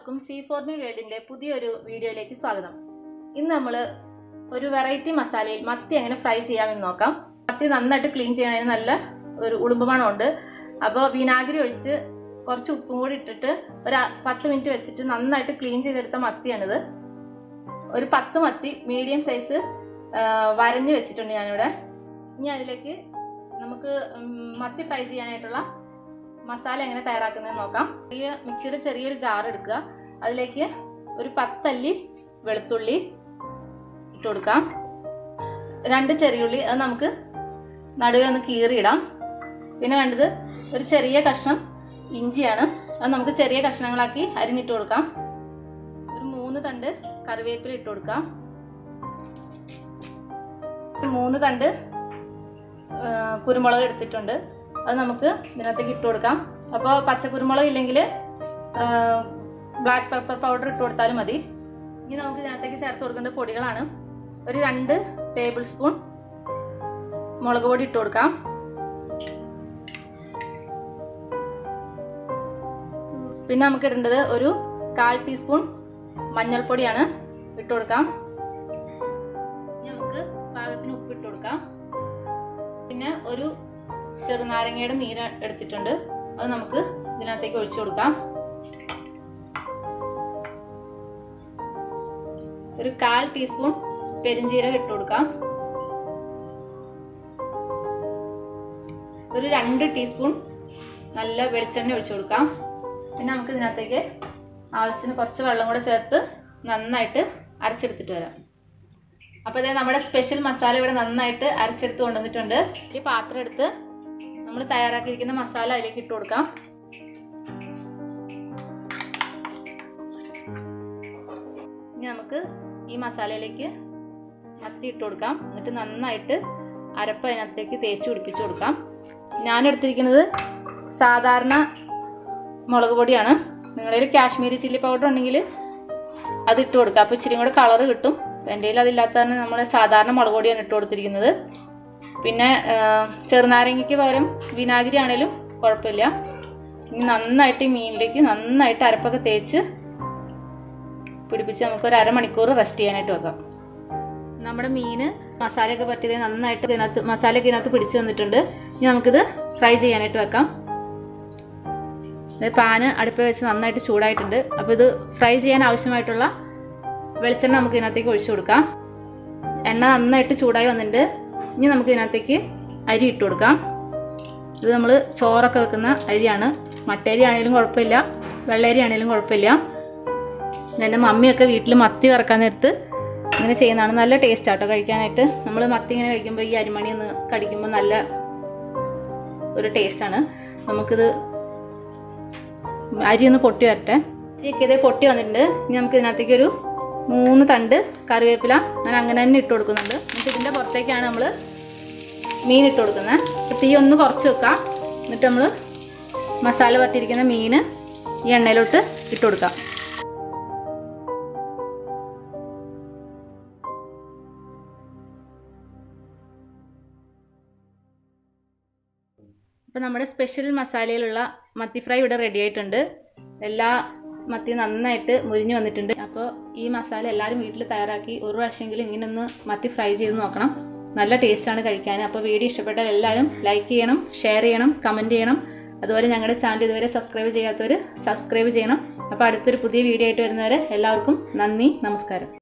എല്ലാവർക്കും C for me വേൾഡിന്റെ പുതിയൊരു വീഡിയോയിലേക്ക് സ്വാഗതം ഇന്ന് നമ്മൾ ഒരു വെറൈറ്റി മസാലയിൽ മത്തി എങ്ങനെ ഫ്രൈ ചെയ്യാമെന്ന് നോക്കാം മത്തി നന്നായിട്ട് ക്ലീൻ ചെയ്യാൻ നല്ല ഒരു ഉളുമ്പുമണമുണ്ട് അപ്പോൾ വിനാഗിരി ഒഴിച്ച് കുറച്ച് ഉപ്പും കൂടി ഇട്ടിട്ട് ഒരു അ- പത്ത് മിനിറ്റ് വെച്ചിട്ട് നന്നായിട്ട് ക്ലീൻ ചെയ്തെടുത്ത മത്തിയാണിത് ഒരു പത്ത് മത്തി മീഡിയം സൈസ് വരഞ്ഞ് വെച്ചിട്ടുണ്ട് ഞാനിവിടെ ഇനി അതിലേക്ക് നമുക്ക് ഉം, മത്തി ഫ്രൈ ചെയ്യാനായിട്ടുള്ള മസാല എങ്ങനെ തയ്യാറാക്കുന്നതെന്ന് നോക്കാം ചെറിയ മിക്സിയുടെ ചെറിയൊരു ജാർ എടുക്കുക അതിലേക്ക് ഒരു പത്തല്ലി വെളുത്തുള്ളി ഇട്ട് കൊടുക്കാം രണ്ട് ചെറിയുള്ളി അത് നമുക്ക് നടുവെ ഒന്ന് കീറിയിടാം പിന്നെ വേണ്ടത് ഒരു ചെറിയ കഷ്ണം ഇഞ്ചിയാണ് അത് നമുക്ക് ചെറിയ കഷ്ണങ്ങളാക്കി അരിഞ്ഞിട്ട് കൊടുക്കാം ഒരു മൂന്ന് തണ്ട് കറിവേപ്പില ഇട്ട് കൊടുക്കാം ഒരു മൂന്ന് തണ്ട് ആ, കുരുമുളക് എടുത്തിട്ടുണ്ട് അത് നമുക്ക് ഇതിനകത്തേക്ക് ഇട്ട് കൊടുക്കാം അപ്പോൾ പച്ചക്കുരുമുളക് ഇല്ലെങ്കിൽ ബ്ലാക്ക് പെപ്പർ പൗഡർ ഇട്ട് കൊടുത്താലും മതി ഇനി നമുക്ക് ഇതിനകത്തേക്ക് ചേർത്ത് കൊടുക്കേണ്ട പൊടികളാണ് ഒരു രണ്ട് ടേബിൾ സ്പൂൺ മുളക് പൊടി ഇട്ട് കൊടുക്കാം പിന്നെ നമുക്ക് ഇടേണ്ടത് ഒരു കാൽ ടീസ്പൂൺ മഞ്ഞൾപ്പൊടിയാണ് ഇട്ട് കൊടുക്കാം ഇനി നമുക്ക് പാകത്തിന് ഉപ്പ് ഇട്ട് കൊടുക്കാം പിന്നെ ഒരു ചെറുനാരങ്ങയുടെ നീര് എടുത്തിട്ടുണ്ട് അത് നമുക്ക് ഇതിനകത്തേക്ക് ഒഴിച്ചു കൊടുക്കാം ഒരു കാൽ ടീസ്പൂൺ പെരിഞ്ജീരകം ഇട്ട് കൊടുക്കാം ഒരു രണ്ട് ടീസ്പൂൺ നല്ല വെളിച്ചെണ്ണ ഒഴിച്ചു കൊടുക്കാം പിന്നെ നമുക്ക് ഇതിനകത്തേക്ക് ആവശ്യത്തിന് കുറച്ച് വെള്ളം കൂടെ ചേർത്ത് നന്നായിട്ട് അരച്ചെടുത്തിട്ട് വരാം അപ്പോൾ ഇതേ നമ്മുടെ സ്പെഷ്യൽ മസാല ഇവിടെ നന്നായിട്ട് അരച്ചെടുത്ത് കൊണ്ടുവന്നിട്ടുണ്ട് ഈ പാത്രം എടുത്ത് നമ്മൾ തയ്യാറാക്കിയിരിക്കുന്ന മസാല അതിലേക്ക് ഇട്ട് കൊടുക്കാം ഇനി നമുക്ക് ഈ മസാലയിലേക്ക് മത്തി ഇട്ട് കൊടുക്കാം എന്നിട്ട് നന്നായിട്ട് അരപ്പ് അതിനകത്തേക്ക് തേച്ച് പിടിപ്പിച്ച് കൊടുക്കാം ഞാൻ എടുത്തിരിക്കുന്നത് സാധാരണ മുളക് പൊടിയാണ് നിങ്ങളുടെ കയ്യിൽ കാശ്മീരി ചില്ലി പൗഡർ ഉണ്ടെങ്കിൽ അത് ഇട്ട് കൊടുക്കുക അപ്പോൾ ഇച്ചിരി കൂടെ കളർ കിട്ടും എൻ്റെ കയ്യിൽ അതില്ലാത്ത തന്നെ നമ്മൾ സാധാരണ മുളക് പൊടിയാണ് ഇട്ട് കൊടുത്തിരിക്കുന്നത് പിന്നെ ആ, ചെറുനാരങ്ങയ്ക്ക് പകരം വിനാഗിരി ആണേലും കുഴപ്പമില്ല ഇനി നന്നായിട്ട് ഈ മീനിലേക്ക് നന്നായിട്ട് അരപ്പൊക്കെ തേച്ച് പിടിപ്പിച്ച് നമുക്ക് ഒരു അരമണിക്കൂർ റെസ്റ്റ് ചെയ്യാനായിട്ട് വെക്കാം നമ്മുടെ മീന് മസാലയൊക്കെ പറ്റിയത് നന്നായിട്ട് ഇതിനകത്ത് മസാലയൊക്കെ ഇതിനകത്ത് പിടിച്ചു വന്നിട്ടുണ്ട് ഇനി നമുക്കിത് ഫ്രൈ ചെയ്യാനായിട്ട് വെക്കാം ഇത് പാന് അടുപ്പിൽ വെച്ച് നന്നായിട്ട് ചൂടായിട്ടുണ്ട് അപ്പോൾ ഇത് ഫ്രൈ ചെയ്യാൻ ആവശ്യമായിട്ടുള്ള വെളിച്ചെണ്ണ നമുക്ക് ഇതിനകത്തേക്ക് ഒഴിച്ചു കൊടുക്കാം എണ്ണ നന്നായിട്ട് ചൂടായി വന്നിട്ടുണ്ട് ഇനി നമുക്ക് ഇതിനകത്തേക്ക് അരി ഇട്ട് കൊടുക്കാം ഇത് നമ്മൾ ചോറൊക്കെ വെക്കുന്ന അരിയാണ് മട്ടേരി ആണെങ്കിലും കുഴപ്പമില്ല വെള്ളരി ആണെങ്കിലും കുഴപ്പമില്ല എൻ്റെ മമ്മിയൊക്കെ വീട്ടിൽ മത്തി വറക്കാൻ നേരത്ത് ഇങ്ങനെ ചെയ്യുന്നതാണ് നല്ല ടേസ്റ്റ് ആട്ടോ കഴിക്കാനായിട്ട് നമ്മൾ മത്തി ഇങ്ങനെ കഴിക്കുമ്പോൾ ഈ അരിമണി ഒന്ന് കടിക്കുമ്പോൾ നല്ല ഒരു ടേസ്റ്റാണ് നമുക്കിത് അരി ഒന്ന് പൊട്ടി വരട്ടെ അരിയൊക്കെ ഇതേ പൊട്ടി വന്നിട്ടുണ്ട് ഇനി നമുക്ക് ഇതിനകത്തേക്ക് ഒരു മൂന്ന് തണ്ട് കറിവേപ്പില ഞാൻ അങ്ങനെ തന്നെ ഇട്ട് കൊടുക്കുന്നുണ്ട് എന്നിട്ട് ഇതിൻ്റെ പുറത്തേക്കാണ് നമ്മൾ മീൻ ഇട്ട് കൊടുക്കുന്നത് അപ്പോൾ തീ ഒന്ന് കുറച്ച് വെക്കാം എന്നിട്ട് നമ്മൾ മസാല പറ്റിയിരിക്കുന്ന മീൻ ഈ എണ്ണയിലോട്ട് ഇട്ട് കൊടുക്കാം അപ്പോൾ നമ്മുടെ സ്പെഷ്യൽ മസാലയിലുള്ള മത്തി ഫ്രൈ ഇവിടെ റെഡി ആയിട്ടുണ്ട് എല്ലാ മത്തി നന്നായിട്ട് മുരിഞ്ഞു വന്നിട്ടുണ്ട് അപ്പോൾ ഈ മസാല എല്ലാവരും വീട്ടിൽ തയ്യാറാക്കി ഒരു പ്രാവശ്യമെങ്കിലും ഇങ്ങനെ ഒന്ന് മത്തി ഫ്രൈ ചെയ്ത് നോക്കണം നല്ല ടേസ്റ്റാണ് കഴിക്കാൻ അപ്പോൾ വീഡിയോ ഇഷ്ടപ്പെട്ടാൽ എല്ലാവരും ലൈക്ക് ചെയ്യണം ഷെയർ ചെയ്യണം കമൻറ്റ് ചെയ്യണം അതുപോലെ ഞങ്ങളുടെ ചാനൽ ഇതുവരെ സബ്സ്ക്രൈബ് ചെയ്യാത്തവർ സബ്സ്ക്രൈബ് ചെയ്യണം അപ്പോൾ അടുത്തൊരു പുതിയ വീഡിയോ ആയിട്ട് വരുന്നവരെ എല്ലാവർക്കും നന്ദി നമസ്കാരം